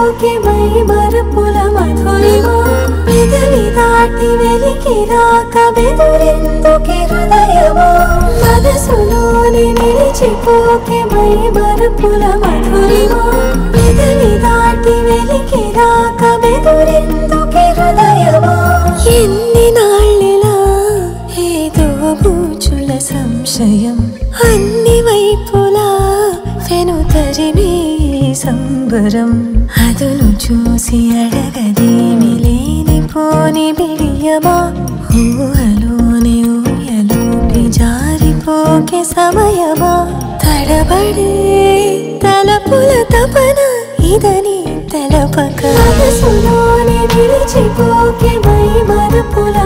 నిలిచిపోకే my మరపుల Madhurima పెదవి దాటి వెలికి రాక బెదురెందుకే హృదయమా మనసులోని నిలిచిపోకే మై మరపుల మధురిమా పెదవి దాటి వెలికి రాక బెదురెందుకే హృదయమా ఎన్ని నాళ్ళిలా ఏదో బూచుల సంశయం అన్ని వైపులా వెనుతరిమే సంబరం అదును చూసి అడగదేమి లేనిపోని బిడియమా ఊహలోని ఊయలోకి జారిపోకే సమయమా తడబడే తలపుల తపన ఇదని తలపక మనసులోని నిలిచిపోకే మై మరపుల